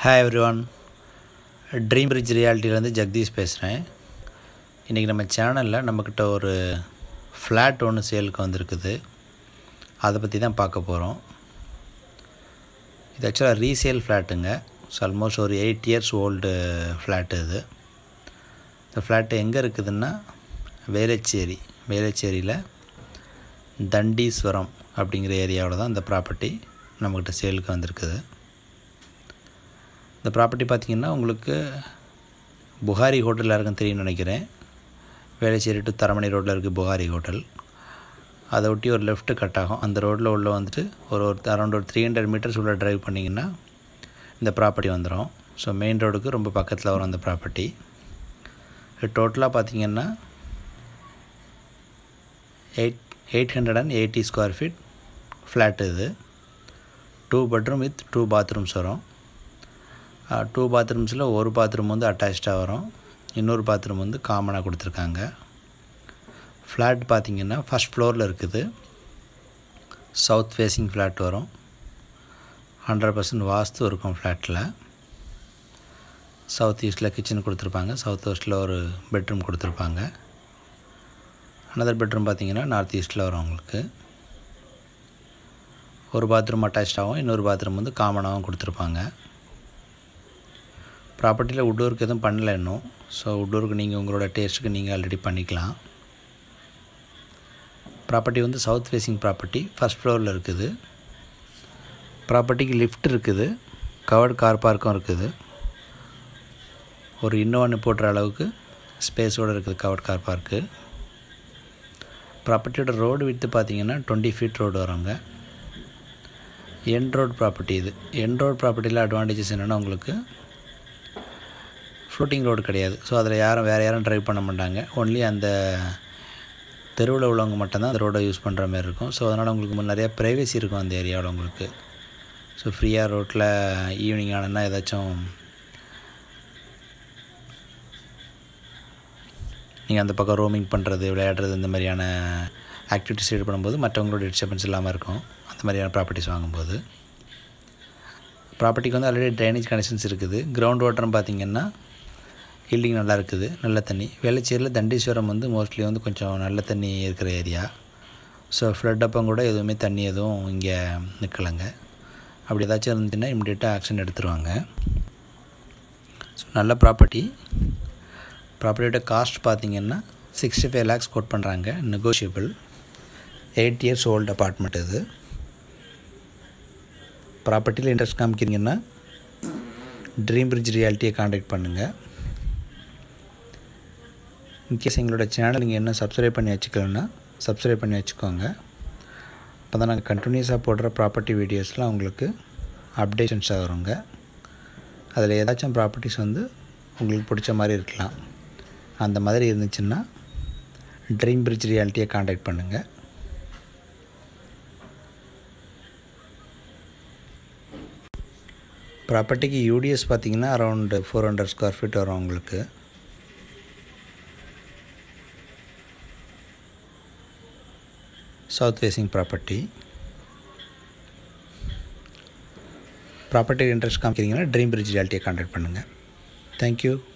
hi everyone dream bridge ரியாலிட்டிலேருந்து ஜெகதீஷ் பேசுகிறேன் இன்றைக்கி நம்ம சேனலில் நம்மக்கிட்ட ஒரு ஃப்ளாட் ஒன்று சேலுக்கு வந்திருக்குது அதை பற்றி தான் பார்க்க போகிறோம் இது ஆக்சுவலாக ரீசேல் ஃப்ளாட்டுங்க ஸோ ஆல்மோஸ்ட் ஒரு எயிட் இயர்ஸ் ஓல்டு ஃப்ளாட்டு இது இந்த ஃப்ளாட்டு எங்கே இருக்குதுன்னா வேளச்சேரி வேளச்சேரியில் தண்டீஸ்வரம் அப்படிங்கிற ஏரியாவில் தான் இந்த ப்ராப்பர்ட்டி நம்மக்கிட்ட சேலுக்கு வந்திருக்குது இந்த ப்ராப்பர்ட்டி பார்த்திங்கன்னா உங்களுக்கு புகாரி ஹோட்டல் யாருக்கும் தெரியும்னு நினைக்கிறேன் வேளச்சேரி டு தரமணி ரோட்டில் இருக்குது புகாரி ஹோட்டல் அதை ஒட்டி ஒரு லெஃப்ட்டு கட் ஆகும் அந்த ரோட்டில் உள்ள வந்துட்டு ஒரு ஒரு அரௌண்ட் ஒரு த்ரீ ஹண்ட்ரட் மீட்டர்ஸ் உள்ள ட்ரைவ் பண்ணிங்கன்னா இந்த ப்ராப்பர்ட்டி வந்துடும் ஸோ மெயின் ரோடுக்கு ரொம்ப பக்கத்தில் வரும் அந்த ப்ராப்பர்ட்டி டோட்டலாக பார்த்திங்கன்னா eight eight hundred and eighty square feet flat இது two bedroom with two bathrooms வரும் டூ பாத்ரூம்ஸில் ஒரு பாத்ரூம் வந்து அட்டாச்சாக வரும் இன்னொரு பாத்ரூம் வந்து காமனாக கொடுத்துருக்காங்க ஃப்ளாட் பார்த்திங்கன்னா ஃபஸ்ட் ஃப்ளோரில் இருக்குது சவுத் ஃபேஸிங் ஃப்ளாட் வரும் ஹண்ட்ரட் பர்சன்ட் வாஸ்து இருக்கும் ஃப்ளாட்டில் சவுத் ஈஸ்ட்டில் கிச்சன் கொடுத்துருப்பாங்க சவுத் வெஸ்ட்டில் ஒரு பெட்ரூம் கொடுத்துருப்பாங்க அனதர் பெட்ரூம் பார்த்திங்கன்னா நார்த் ஈஸ்ட்டில் வரும் உங்களுக்கு ஒரு பாத்ரூம் அட்டாச்சாகவும் இன்னொரு பாத்ரூம் வந்து காமனாகவும் கொடுத்துருப்பாங்க ப்ராப்பர்ட்டியில் உட் ஒர்க் எதுவும் பண்ணல இன்னும் ஸோ உட் ஒர்க் நீங்கள் உங்களோட டேஸ்ட்டுக்கு நீங்கள் ஆல்ரெடி பண்ணிக்கலாம் ப்ராப்பர்ட்டி வந்து சவுத் ஃபேஸிங் ப்ராப்பர்ட்டி ஃபஸ்ட் ஃப்ளோரில் இருக்குது ப்ராப்பர்ட்டிக்கு லிஃப்ட் இருக்குது கவர்டு கார் பார்க்கும் இருக்குது ஒரு இன்னோவா போடுற அளவுக்கு ஸ்பேஸோடு இருக்குது கவர்ட் கார் பார்க்கு ப்ராப்பர்ட்டியோட ரோடு விட்டு பார்த்தீங்கன்னா டுவெண்ட்டி ஃபீட் ரோடு வரோங்க என் ரோட் ப்ராப்பர்ட்டி இது என் ரோட் ப்ராப்பர்ட்டியில் அட்வான்டேஜஸ் என்னென்னா உங்களுக்கு ஃப்ளோட்டிங் ரோடு கிடையாது ஸோ அதில் யாரும் வேறு யாரும் ட்ரைவ் பண்ண மாட்டாங்க ஒன்லி அந்த தெருவில் உள்ளவங்க மட்டும்தான் அந்த ரோடை யூஸ் பண்ணுற மாதிரி இருக்கும் ஸோ அதனால் உங்களுக்கு நிறையா ப்ரைவசி இருக்கும் அந்த ஏரியாவில் உங்களுக்கு ஸோ ஃப்ரீயாக ரோட்டில் ஈவினிங் ஆனன்னா ஏதாச்சும் நீங்கள் அந்த பக்கம் ரோமிங் பண்ணுறது விளையாடுறது இந்த மாதிரியான ஆக்டிவிட்டிஸ் ஈடுபடும்போது மற்றவங்களோட டிஸ்டர்பன்ஸ் இல்லாமல் இருக்கும் அந்த மாதிரியான ப்ராப்பர்ட்டிஸ் வாங்கும்போது ப்ராப்பர்ட்டிக்கு வந்து ஆல்ரெடி ட்ரைனேஜ் கனெக்ஷன்ஸ் இருக்குது கிரவுண்ட் வாட்டர்னு பார்த்திங்கன்னா ஹீல்டிங் நல்லா இருக்குது நல்ல தண்ணி வேளச்சேரியில் தண்டீஸ்வரம் வந்து மோஸ்ட்லி வந்து கொஞ்சம் நல்ல தண்ணி இருக்கிற ஏரியா ஸோ ஃப்ளட் அப்போ கூட எதுவுமே தண்ணி எதுவும் இங்கே நிற்கலைங்க அப்படி ஏதாச்சும் இருந்துச்சுன்னா இம்மிடியட்டாக ஆக்ஷன் எடுத்துருவாங்க ஸோ நல்ல ப்ராப்பர்ட்டி ப்ராப்பர்ட்டியோட காஸ்ட் பார்த்திங்கன்னா சிக்ஸ்டி ஃபைவ் லேக்ஸ் கோட் பண்ணுறாங்க negotiable eight years old apartment இது ப்ராப்பர்ட்டியில் இன்ட்ரெஸ்ட் காமிக்கிறீங்கன்னா ட்ரீம் பிரிட்ஜ் ரியாலிட்டியை காண்டாக்ட் பண்ணுங்கள் இன்கேஸ் எங்களோட சேனல் நீங்கள் என்ன சப்ஸ்கிரைப் பண்ணி வச்சுக்கலன்னா சப்ஸ்கிரைப் பண்ணி வச்சுக்கோங்க அப்போ தான் நாங்கள் கண்டினியூஸாக போடுற ப்ராப்பர்ட்டி வீடியோஸ்லாம் உங்களுக்கு அப்டேஷன்ஸாக வருங்க அதில் ஏதாச்சும் ப்ராப்பர்ட்டிஸ் வந்து உங்களுக்கு பிடிச்ச மாதிரி இருக்கலாம் அந்த மாதிரி இருந்துச்சுன்னா ட்ரீம் பிரிட்ஜ் ரியாலிட்டியை காண்டாக்ட் பண்ணுங்கள் ப்ராப்பர்ட்டிக்கு யூடிஎஸ் பார்த்திங்கன்னா around four hundred square feet வரும் உங்களுக்கு south facing property property interest காமிக்கிறீங்கன்னா ட்ரீம் பிரிட்ஜ் ரியாலிட்டியை காண்டாக்ட் பண்ணுங்கள் தேங்க்யூ